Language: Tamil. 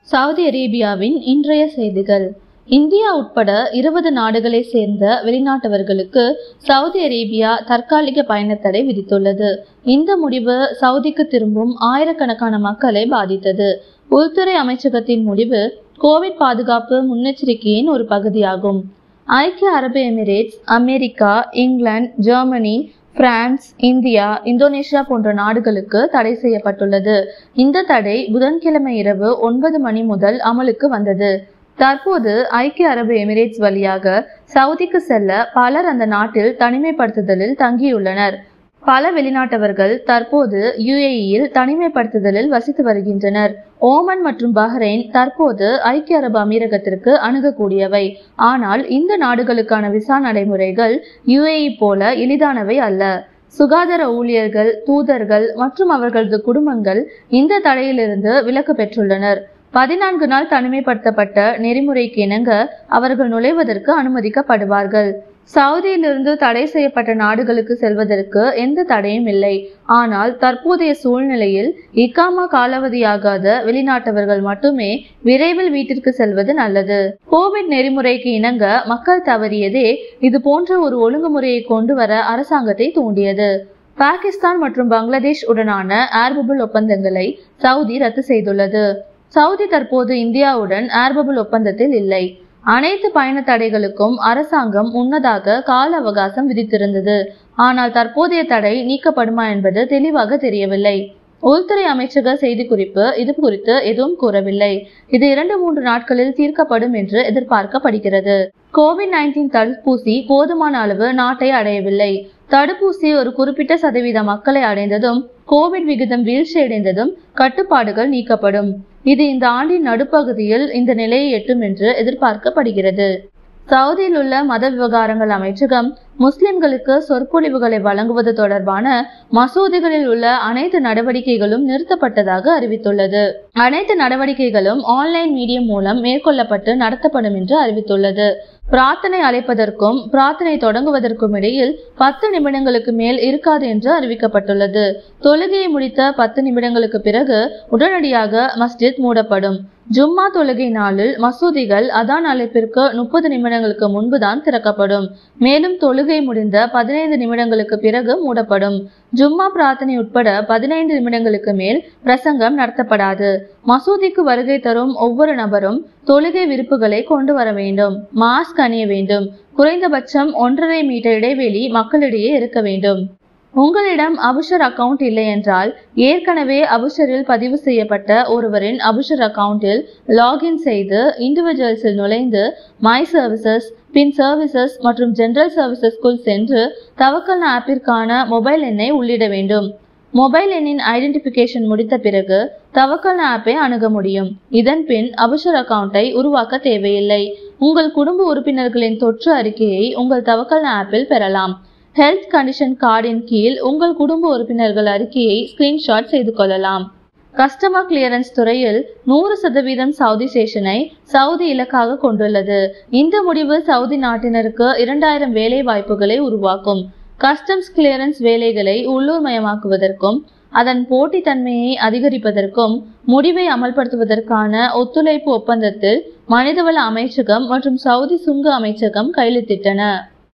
சவுதி அரேபியாவின் இன்றைய செய்திகள் இந்தியா உட்பட இருபது நாடுகளை சேர்ந்த வெளிநாட்டவர்களுக்கு சவுதி அரேபியா தற்காலிக பயணத்தடை விதித்துள்ளது இந்த முடிவு சவுதிக்கு திரும்பும் ஆயிரக்கணக்கான மக்களை பாதித்தது உள்துறை அமைச்சகத்தின் முடிவு கோவிட் பாதுகாப்பு முன்னெச்சரிக்கையின் ஒரு பகுதியாகும் ஐக்கிய அரபு எமிரேட்ஸ் அமெரிக்கா இங்கிலாந்து ஜெர்மனி பிரான்ஸ் இந்தியா இந்தோனேஷியா போன்ற நாடுகளுக்கு தடை செய்யப்பட்டுள்ளது இந்த தடை புதன்கிழமை இரவு ஒன்பது மணி முதல் அமலுக்கு வந்தது தற்போது ஐக்கிய அரபு எமிரேட்ஸ் வழியாக சவுதிக்கு செல்ல பலர் அந்த நாட்டில் தனிமைப்படுத்துதலில் தங்கியுள்ளனர் பல வெளிநாட்டவர்கள் தற்போது யுஏஇயில் தனிமைப்படுத்துதலில் வசித்து வருகின்றனர் ஓமன் மற்றும் பஹ்ரைன் தற்போது ஐக்கிய அரபு அமீரகத்திற்கு அணுகக்கூடியவை ஆனால் இந்த நாடுகளுக்கான விசா நடைமுறைகள் யுஏஇ போல எளிதானவை அல்ல சுகாதார ஊழியர்கள் தூதர்கள் மற்றும் அவர்களது குடும்பங்கள் இந்த தடையிலிருந்து விலக்கு பெற்றுள்ளனர் பதினான்கு நாள் தனிமைப்படுத்தப்பட்ட நெறிமுறைக்கு இணங்க அவர்கள் நுழைவதற்கு அனுமதிக்கப்படுவார்கள் சவுதியிலிருந்து தடை செய்யப்பட்ட நாடுகளுக்கு செல்வதற்கு எந்த தடையும் இல்லை ஆனால் தற்போதைய சூழ்நிலையில் இக்காமா காலாவதியாகாத வெளிநாட்டவர்கள் மட்டுமே விரைவில் வீட்டிற்கு செல்வது நல்லது கோவிட் நெறிமுறைக்கு இணங்க மக்கள் தவறியதே இது போன்ற ஒரு ஒழுங்குமுறையை கொண்டு வர அரசாங்கத்தை தூண்டியது பாகிஸ்தான் மற்றும் பங்களாதேஷ் உடனான ஏர்பபுள் ஒப்பந்தங்களை சவுதி ரத்து செய்துள்ளது சவுதி தற்போது இந்தியாவுடன் ஏர்பபுள் ஒப்பந்தத்தில் இல்லை அனைத்து பயண தடைகளுக்கும் அரசாங்கம் முன்னதாக கால அவகாசம் விதித்திருந்தது ஆனால் தற்போதைய தடை நீக்கப்படுமா என்பது தெளிவாக தெரியவில்லை உள்துறை அமைச்சக செய்திக்குறிப்பு இது குறித்து எதுவும் கூறவில்லை இது இரண்டு மூன்று நாட்களில் தீர்க்கப்படும் என்று எதிர்பார்க்கப்படுகிறது கோவிட் நைன்டீன் தடுப்பூசி போதுமான அளவு நாட்டை அடையவில்லை தடுப்பூசி ஒரு குறிப்பிட்ட சதவீத மக்களை அடைந்ததும் கோவிட் விகிதம் வீழ்ச்சியடைந்ததும் கட்டுப்பாடுகள் நீக்கப்படும் இது இந்த ஆண்டின் நடுப்பகுதியில் இந்த நிலையை எட்டும் என்று எதிர்பார்க்கப்படுகிறது சவுதியில் உள்ள மத விவகாரங்கள் அமைச்சகம் முஸ்லிம்களுக்கு சொற்பொழிவுகளை வழங்குவது தொடர்பான மசூதிகளில் உள்ள அனைத்து நடவடிக்கைகளும் நிறுத்தப்பட்டதாக அறிவித்துள்ளது அனைத்து நடவடிக்கைகளும் ஆன்லைன் மீடியம் மூலம் மேற்கொள்ளப்பட்டு நடத்தப்படும் என்று அறிவித்துள்ளது பிரார்த்தனை அழைப்பதற்கும் பிரார்த்தனை தொடங்குவதற்கும் இடையில் பத்து நிமிடங்களுக்கு மேல் இருக்காது என்று அறிவிக்கப்பட்டுள்ளது தொழுகையை முடித்த பத்து நிமிடங்களுக்கு பிறகு உடனடியாக மஸ்ஜித் மூடப்படும் ஜும்மா தொழுகை நாளில் மசூதிகள் அதான் அழைப்பிற்கு முப்பது நிமிடங்களுக்கு முன்புதான் திறக்கப்படும் மேலும் தொழுகை முடிந்த பதினைந்து நிமிடங்களுக்கு பிறகு மூடப்படும் ஜும்மா பிரார்த்தனை உட்பட பதினைந்து நிமிடங்களுக்கு மேல் பிரசங்கம் நடத்தப்படாது மசூதிக்கு வருகை தரும் ஒவ்வொரு நபரும் தொழுகை விருப்புகளை கொண்டு வர வேண்டும் மாஸ்க் அணிய வேண்டும் குறைந்தபட்சம் ஒன்றரை மீட்டர் இடைவெளி மக்களிடையே இருக்க வேண்டும் உங்களிடம் அபுஷர் அக்கவுண்ட் இல்லை என்றால் ஏற்கனவே அபுஷரில் பதிவு செய்யப்பட்ட ஒருவரின் அபுஷர் அக்கவுண்டில் லாகின் செய்து இண்டிவிஜுவல்ஸில் நுழைந்து மை சர்வீசஸ் பின் சர்வீசஸ் மற்றும் ஜெனரல் சர்வீசஸ்க்குள் சென்று தவக்கல் ஆப்பிற்கான மொபைல் எண்ணை உள்ளிட வேண்டும் மொபைல் எண்ணின் ஐடென்டிபிகேஷன் முடித்த பிறகு தவக்கல் ஆப்பை அணுக முடியும் இதன் பின் அபுஷர் அக்கவுண்டை உருவாக்க தேவையில்லை உங்கள் குடும்ப உறுப்பினர்களின் தொற்று அறிக்கையை உங்கள் தவக்கல் ஆப்பில் பெறலாம் ஹெல்த் கண்டிஷன் கார்டின் கீழ் உங்கள் குடும்ப உறுப்பினர்கள் அறிக்கையை ஸ்கிரீன்ஷாட் செய்து கொள்ளலாம் கஸ்டமர் கிளியரன்ஸ் துறையில் நூறு சதவீதம் சவுதி சேஷனை சவுதி இலக்காக கொண்டுள்ளது இந்த முடிவு சவுதி நாட்டினருக்கு இரண்டாயிரம் வேலை வாய்ப்புகளை உருவாக்கும் கஸ்டம்ஸ் கிளியரன்ஸ் வேலைகளை உள்ளூர் மயமாக்குவதற்கும் அதன் போட்டித்தன்மையை அதிகரிப்பதற்கும் முடிவை அமல்படுத்துவதற்கான ஒத்துழைப்பு ஒப்பந்தத்தில் மனிதவள அமைச்சகம் மற்றும் சவுதி சுங்க அமைச்சகம் கையெழுத்திட்டன